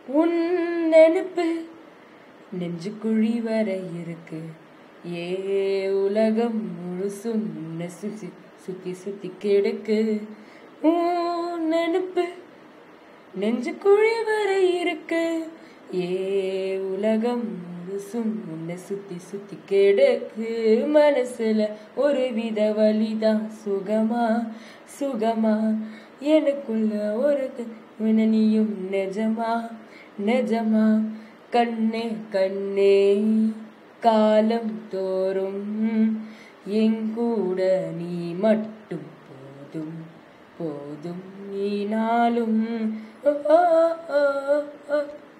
உன் நெனப்பு நெஞ்சு குழி வரை இருக்கு ஏ உலகம் முழுசும் உன்னை சுத்தி சுத்தி சுத்தி கிடக்கு உன் நெனப்பு நெஞ்சு குழி வரை இருக்கு ஏ உலகம் முழுசும் உன்னை சுத்தி சுத்தி கிடக்கு மனசுல ஒரு வித வலிதான் சுகமா சுகமா எனக்குள்ள ஒரு நீயும் நிஜமா நிஜமா கண்ணே கண்ணே காலம் தோறும் எங்கூட நீ மட்டும் போதும் போதும் நீ நாளும் ஓ, ஓ, ஓ, ஓ.